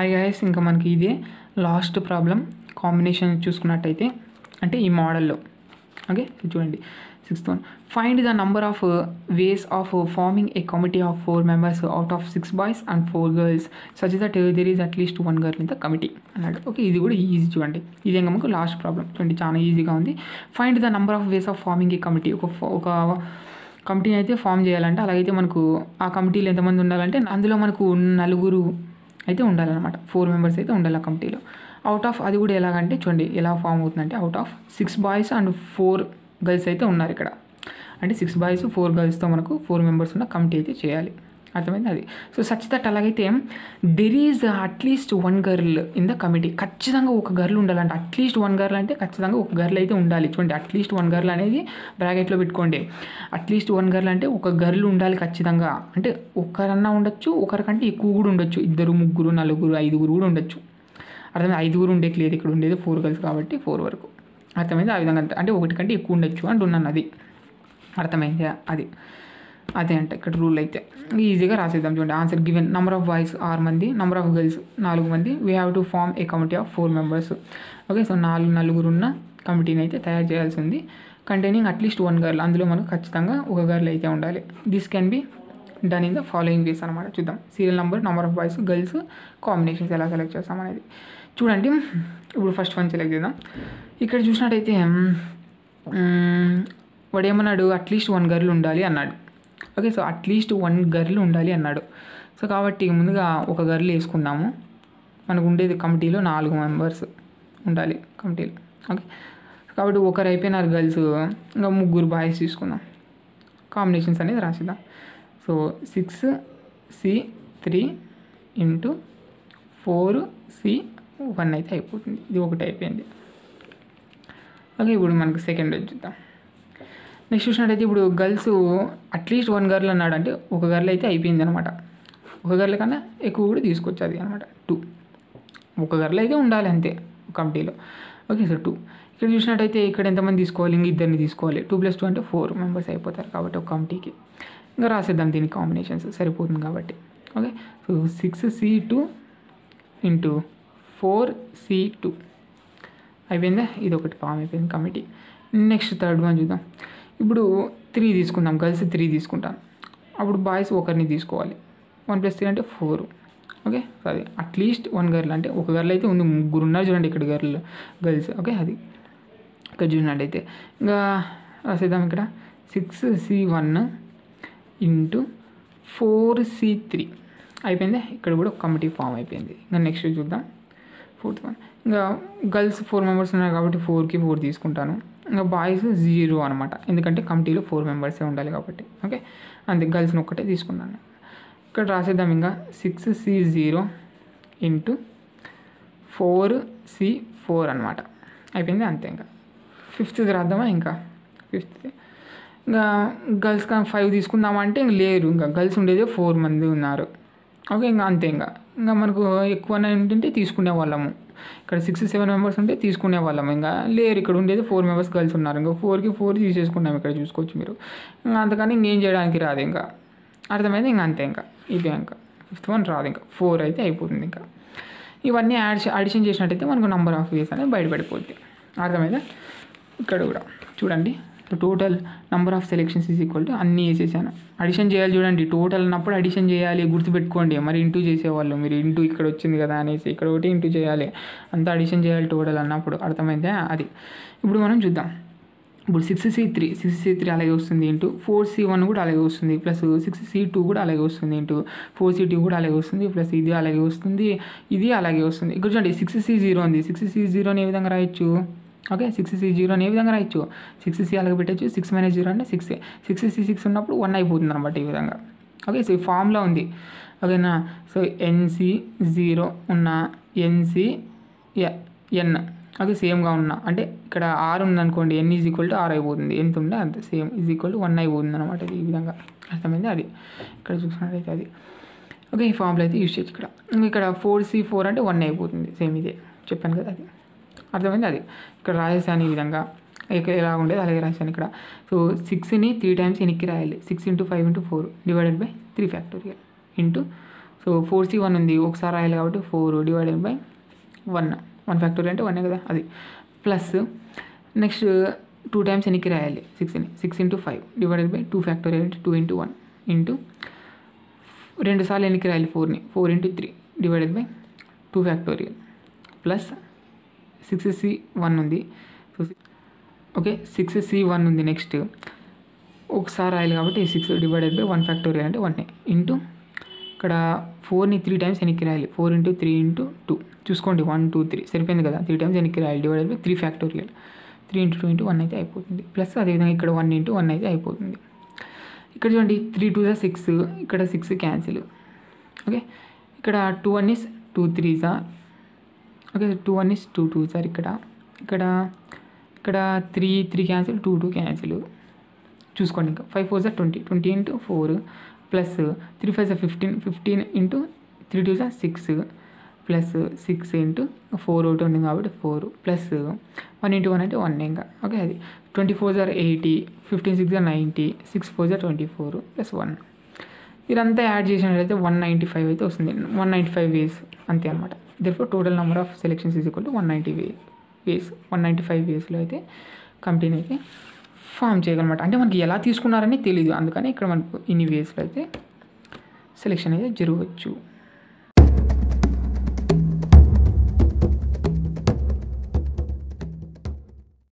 hi guys ఇంకా మనకి ఇదే లాస్ట్ ప్రాబ్లం కాంబినేషన్ చూసుకున్నట్టయితే అంటే ఈ మోడల్లో ఓకే చూడండి sixth one find the number of ways of forming a committee of four members out of six boys and four girls such that there is at least one girl in the committee అన్నాడు okay ఇది కూడా easy చూడండి ఇది ఇంకా మనకు last problem చూడండి చాలా ఈజీగా ఉంది find the number of ways of forming a committee ఒక ఒక కమిటీని అయితే ఫామ్ చేయాలంటే అలాగైతే మనకు ఆ కమిటీలో ఎంతమంది ఉండాలంటే అందులో మనకు నలుగురు అయితే ఉండాలన్నమాట ఫోర్ మెంబర్స్ అయితే ఉండాలి ఆ కమిటీలో అవుట్ ఆఫ్ అది కూడా ఎలాగంటే చూడండి ఎలా ఫామ్ అవుతుందంటే out of six boys and four girls అయితే ఉన్నారు ఇక్కడ అంటే సిక్స్ బాయ్స్ ఫోర్ గర్ల్స్తో మనకు ఫోర్ మెంబర్స్ ఉన్న కమిటీ అయితే చేయాలి అర్థమైంది అది సో సచ్ దట్ అలాగైతే there is at least one girl in the committee ఖచ్చితంగా ఒక గర్ల్ ఉండాలంటే అట్లీస్ట్ వన్ గర్ల్ అంటే ఖచ్చితంగా ఒక గర్ల్ అయితే ఉండాలి చూడండి అట్లీస్ట్ వన్ గర్ల్ అనేది బ్రాకెట్లో పెట్టుకోండి అట్లీస్ట్ వన్ గర్ల్ అంటే ఒక గర్ల్ ఉండాలి ఖచ్చితంగా అంటే ఒకరన్నా ఉండొచ్చు ఒకరికంటే ఎక్కువ కూడా ఉండొచ్చు ఇద్దరు ముగ్గురు నలుగురు ఐదుగురు కూడా ఉండొచ్చు అర్థమైంది ఐదుగురు ఉండేకి లేదు ఇక్కడ ఉండేది ఫోర్ గర్ల్స్ కాబట్టి ఫోర్ వరకు అర్థమైంది ఆ విధంగా అంటే ఒకటి కంటే ఎక్కువ ఉండొచ్చు అంటున్నాను అది అర్థమైంది అది అదే అంటే ఇక్కడ రూల్ అయితే ఈజీగా రాసేద్దాం చూడండి answer given number of boys ఆరు మంది నెంబర్ ఆఫ్ గర్ల్స్ నాలుగు మంది we have to form a committee of four members okay so నాలుగు నలుగురు ఉన్న కమిటీని అయితే తయారు చేయాల్సి ఉంది కంటైనింగ్ అట్లీస్ట్ వన్ గర్ల్ అందులో మనకు ఖచ్చితంగా ఒక గర్ల్ అయితే ఉండాలి this can be done in the following ways అనమాట చూద్దాం serial number number of boys girls combinations ఎలా సెలెక్ట్ చేస్తాం అనేది చూడండి ఇప్పుడు ఫస్ట్ వన్ సెలెక్ట్ చేద్దాం ఇక్కడ చూసినట్టయితే మ్మ్, వాడు ఏమన్నాడు అట్లీస్ట్ వన్ గర్ల్ ఉండాలి అన్నాడు okay so at least one girl ఉండాలి అన్నాడు సో కాబట్టి ముందుగా ఒక గర్ల్ వేసుకుందాము మనకు ఉండేది కమిటీలో నాలుగు మెంబర్స్ ఉండాలి కమిటీలో ఓకే కాబట్టి ఒకరు అయిపోయినారు గర్ల్స్ ఇంకా ముగ్గురు బాయ్స్ తీసుకుందాం కాంబినేషన్స్ అనేది రాసిద్దాం so six C three into four C one అయితే అయిపోతుంది ఇది ఒకటి అయిపోయింది ఓకే ఇప్పుడు మనకు సెకండ్ వచ్చి చూద్దాం నెక్స్ట్ చూసినట్టయితే ఇప్పుడు గర్ల్స్ అట్లీస్ట్ వన్ గర్ల్ అన్నాడు అంటే ఒక గర్ల్ అయితే అయిపోయింది అనమాట ఒక గర్ల్ కన్నా ఎక్కువ కూడా తీసుకొచ్చు అది అనమాట టూ ఒక గర్ల్ అయితే ఉండాలి అంతే కమిటీలో ఓకే సార్ టూ ఇక్కడ చూసినట్టయితే ఇక్కడ ఎంతమంది తీసుకోవాలి ఇంక ఇద్దరిని తీసుకోవాలి టూ ప్లస్ టూ అంటే ఫోర్ మెంబర్స్ అయిపోతారు కాబట్టి ఒక కమిటీకి ఇంకా రాసేద్దాం దీని కాంబినేషన్స్ సరిపోతుంది కాబట్టి okay so six C two into four C two అయిపోయిందా ఇది ఒకటి ఫామ్ అయిపోయింది కమిటీ నెక్స్ట్ థర్డ్ వన్ చూద్దాం ఇప్పుడు త్రీ తీసుకుందాం గర్ల్స్ త్రీ తీసుకుంటాం అప్పుడు బాయ్స్ ఒకరిని తీసుకోవాలి వన్ ప్లస్ త్రీ అంటే ఫోర్ ఓకే అది అట్లీస్ట్ వన్ గర్ల్ అంటే ఒక గర్ల్ అయితే ఉంది ముగ్గురు ఉన్నారు చూడండి ఇక్కడ గర్ల్ గర్ల్స్ ఓకే అది ఇక్కడ చూసినట్టయితే ఇంకా రాసేద్దాం ఇక్కడ six C one into four C three అయిపోయింది ఇక్కడ కూడా ఒక కమిటీ ఫామ్ అయిపోయింది ఇంకా నెక్స్ట్ చూద్దాం ఫోర్త్ వన్ ఇంకా గర్ల్స్ ఫోర్ మెంబర్స్ ఉన్నారు కాబట్టి ఫోర్కి ఫోర్ తీసుకుంటాను ఇంకా బాయ్స్ జీరో అనమాట ఎందుకంటే కమిటీలో ఫోర్ మెంబర్సే ఉండాలి కాబట్టి ఓకే అంతే గర్ల్స్ని ఒక్కటే తీసుకున్నాను ఇక్కడ రాసేద్దాం ఇంకా six C zero into four C four అనమాట అయిపోయింది అంతే ఇంకా ఫిఫ్త్ది రాద్దామా ఇంకా ఫిఫ్త్ ఇంకా గర్ల్స్ కానీ ఫైవ్ తీసుకుందామంటే ఇంక లేరు ఇంకా గర్ల్స్ ఉండేదే ఫోర్ మంది ఉన్నారు ఓకే ఇంకా అంతే ఇంకా ఇంకా మనకు ఎక్కువ ఉంటుంటే తీసుకునే వాళ్ళము ఇక్కడ సిక్స్ సెవెన్ మెంబర్స్ ఉంటే తీసుకునే వాళ్ళము ఇంకా లేరు ఇక్కడ ఉండేది ఫోర్ మెంబర్స్ గర్ల్స్ ఉన్నారు ఇంకా ఫోర్కి ఫోర్ తీసేసుకున్నాం ఇక్కడ చూసుకోవచ్చు మీరు ఇంకా అంతకని ఇంకేం చేయడానికి రాదు ఇంకా అర్థమైంది ఇంకా అంతే ఇంకా ఇదే ఇంకా ఫిఫ్త్ వన్ రాదు ఇంకా ఫోర్ అయితే అయిపోతుంది ఇంకా ఇవన్నీ యాడ్ అడిషన్ చేసినట్టయితే మనకు నంబర్ ఆఫ్ వేస్ అనేది బయటపడిపోద్ది అర్థమైందా ఇక్కడ కూడా చూడండి total number of selections is equal to అన్నీ వేసేసాను అడిషన్ చేయాలి చూడండి టోటల్ అన్నప్పుడు అడిషన్ చేయాలి గుర్తుపెట్టుకోండి మరి ఇంటూ చేసేవాళ్ళు మీరు ఇంటూ ఇక్కడ వచ్చింది కదా అనేసి ఇక్కడ ఒకటి ఇంటూ చేయాలి అంతా అడిషన్ చేయాలి టోటల్ అన్నప్పుడు అర్థమైందా అది ఇప్పుడు మనం చూద్దాం ఇప్పుడు six C three six C three అలాగే వస్తుంది ఇంటూ ఫోర్ సి వన్ కూడా అలాగే వస్తుంది ప్లస్ సిక్స్ సి టూ కూడా అలాగే వస్తుంది ఇంటూ ఫోర్ సి టూ కూడా అలాగే వస్తుంది ప్లస్ ఇది అలాగే వస్తుంది ఇది అలాగే వస్తుంది ఇక్కడ చూడండి సిక్స్ సి జీరో ఉంది సిక్స్ సి జీరోని ఏ విధంగా రాయొచ్చు ఓకే సిక్స్ సి జీరోని ఏ విధంగా రాయొచ్చు సిక్స్ సి అలాగే పెట్టచ్చు సిక్స్ మైనస్ జీరో అంటే సిక్స్ సిక్స్ సి సిక్స్ ఉన్నప్పుడు వన్ అయిపోతుంది అనమాట ఈ విధంగా ఓకే సో ఈ ఫామ్లో ఉంది ఓకేనా సో ఎన్సి జీరో ఉన్న ఎన్సి ఎన్ ఓకే సేమ్గా ఉన్న అంటే ఇక్కడ ఆర్ ఉందనుకోండి n is equal to r అయిపోతుంది ఎంత ఉంటే అంత same is equal to one అయిపోతుంది అనమాట ఈ విధంగా అర్థమైంది అది ఇక్కడ చూసినట్టయితే అది ఓకే ఈ ఫామ్లో అయితే యూజ్ చేయొచ్చు ఇక్కడ ఇంకా ఇక్కడ ఫోర్ సి ఫోర్ అంటే వన్ అయిపోతుంది సేమ్ ఇదే చెప్పాను కదా అది అర్థమైంది అది ఇక్కడ రాసేసాను ఈ విధంగా ఇక్కడ ఎలా ఉండేది అలాగే రాశాను ఇక్కడ సో సిక్స్ని త్రీ టైమ్స్ వెనక్కి రాయాలి six into five into four divided by three factorial into so four C one ఉంది ఒకసారి రాయాలి కాబట్టి four divided by one one factorial అంటే వన్ కదా అది ప్లస్ నెక్స్ట్ టూ టైమ్స్ ఎన్నికి రాయాలి సిక్స్ని six into five divided by two factorial అంటే టూ ఇంటూ వన్ ఇంటూ రెండు సార్లు ఎన్నికి రాయాలి ఫోర్ని four into three divided by two factorial plus six C one ఉంది so okay six C one ఉంది నెక్స్ట్ ఒకసారి రాయాలి కాబట్టి six divided by one factorial అంటే వన్ ఇంటూ ఇక్కడ ఫోర్ని త్రీ టైమ్స్ ఎన్నికి రాయాలి four into three into two చూసుకోండి వన్ టూ త్రీ సరిపోయింది కదా త్రీ టైమ్స్ ఎన్నికి రాయాలి divided by three factorial three into two into one అయితే అయిపోతుంది ప్లస్ అదేవిధంగా ఇక్కడ వన్ ఇంటూ వన్ అయితే అయిపోతుంది ఇక్కడ చూడండి త్రీ టూ జా సిక్స్ ఇక్కడ సిక్స్ క్యాన్సిల్ ఓకే ఇక్కడ two one is two three జా okay two one is two two సార్ ఇక్కడ ఇక్కడ ఇక్కడ three three cancel two two cancel చూసుకోండి ఇంకా ఫైవ్ ఫోర్ జా twenty twenty into four plus three five జా fifteen fifteen into three two జా six plus six into four ఒకటి ఉంది కాబట్టి four plus one into one అంటే వన్ ఇంకా ఓకే అది ట్వంటీ ఫోర్ జార్ ఎయిటీ ఫిఫ్టీన్ సిక్స్ జార్ నైంటీ సిక్స్ ఫోర్ జార్ ట్వంటీ ఫోర్ ప్లస్ వన్ ఇదంతా యాడ్ చేసినట్లయితే వన్ నైంటీ ఫైవ్ అయితే వస్తుంది వన్ నైంటీ ఫైవ్ వేస్ అంతే అనమాట therefore total number of selections is equal to one ninety way ways one ninety five వేస్లో అయితే కంపెనీ అయితే ఫామ్ చేయగలమాట అంటే మనకి ఎలా తీసుకున్నారని తెలియదు అందుకని ఇక్కడ మనకు ఇన్ని వేస్లో అయితే సెలెక్షన్ అయితే జరగవచ్చు